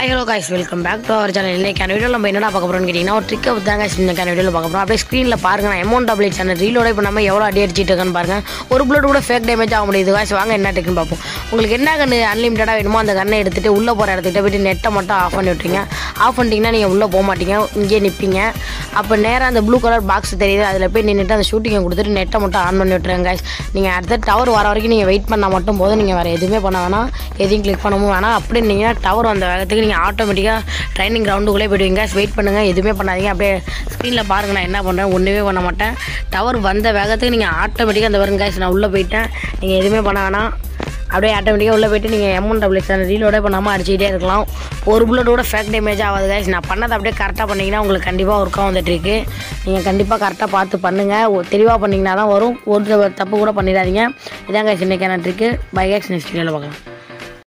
hi hello guys welcome back to our channel இன்னைக்கான video நம்ம என்னடா பார்க்க போகிறோம்னு கேட்டிங்கன்னா ஒரு ட்ரிக்கை தான் guys இன்னைக்கான வீடியோவில் பார்க்க போகிறோம் அப்படியே ஸ்க்ரீனில் பாருங்க நான் அமௌண்ட் டபுள் சேனல் ரீலோட இப்போ நம்ம எவ்வளோ அடி அடிச்சிட்டு இருக்கான்னு பாருங்க ஒரு புல்லட் கூட ஃபேக் டேமேஜ் ஆக முடியுது காய்ஸ் வாங்க என்ன ட்ரிக்னு பார்ப்போம் உங்களுக்கு என்ன கன்று அன்லிமிட்டடாக வேணுமோ அந்த கண்ணை எடுத்துகிட்டு உள்ளே போகிற இடத்துக்கிட்ட போயிட்டு நெட்டை மட்டும் ஆஃப் பண்ணி விட்டுருங்க ஆஃப் பண்ணிட்டீங்கன்னா நீங்கள் உள்ளே போக மாட்டீங்க இங்கே நிற்பீங்க அப்போ நேராக அந்த ப்ளூ கலர் பாக்ஸ் தெரியுது அதில் போய் நின்றுட்டு அந்த ஷூட்டிங்கை கொடுத்துட்டு நெட்டை மட்டும் ஆன் பண்ணி விட்டுருங்க guys நீங்கள் அடுத்த டவர் வர வரைக்கும் நீங்கள் வெயிட் பண்ணால் மட்டும் போதும் நீங்கள் வேறு எதுவுமே பண்ண வேணாம் எதையும் கிளிக் பண்ணவும் வேணாம் அப்படி நீங்கள் டவர் வந்த வேகத்துக்கு நீங்கள் ஆட்டோமேட்டிக்காக ட்ரைனிங் கிரவுண்டுக்குள்ளே போயிடுவீங்க வெயிட் பண்ணுங்கள் எதுவுமே பண்ணாதீங்க அப்படியே ஸ்க்ரீனில் பாருங்கள் நான் என்ன பண்ணுறேன் ஒன்றுமே பண்ண மாட்டேன் டவர் வந்த வேகத்துக்கு நீங்கள் ஆட்டோமேட்டிக்காக அந்த வருங்க guys நான் உள்ளே போயிட்டேன் நீங்கள் எதுவுமே பண்ண வேணாம் அப்படியே ஆட்டோமேட்டிக்காக உள்ளே போயிட்டு நீங்கள் எம்ஒன் டபுள் எக்ஸ் ரீலோட பண்ணாமல் அடிச்சுக்கிட்டே இருக்கலாம் ஒரு புல்லட் கூட ஃபேக் டேமேஜ் ஆகாது guys நான் பண்ணதை அப்படியே கரெக்டாக பண்ணிங்கன்னா உங்களுக்கு கண்டிப்பாக ஒர்க் ஆகும் அந்த ட்ரிக்கு நீங்கள் கண்டிப்பாக கரெக்டாக பார்த்து பண்ணுங்கள் தெளிவாக பண்ணிங்கன்னா தான் வரும் ஒரு தப்பு கூட பண்ணிடாதீங்க இதான் guys இன்னைக்கான ட்ரிக்கு பை கேக்ஸ் நெக்ஸ்ட் வீடியோவில் பார்க்கலாம்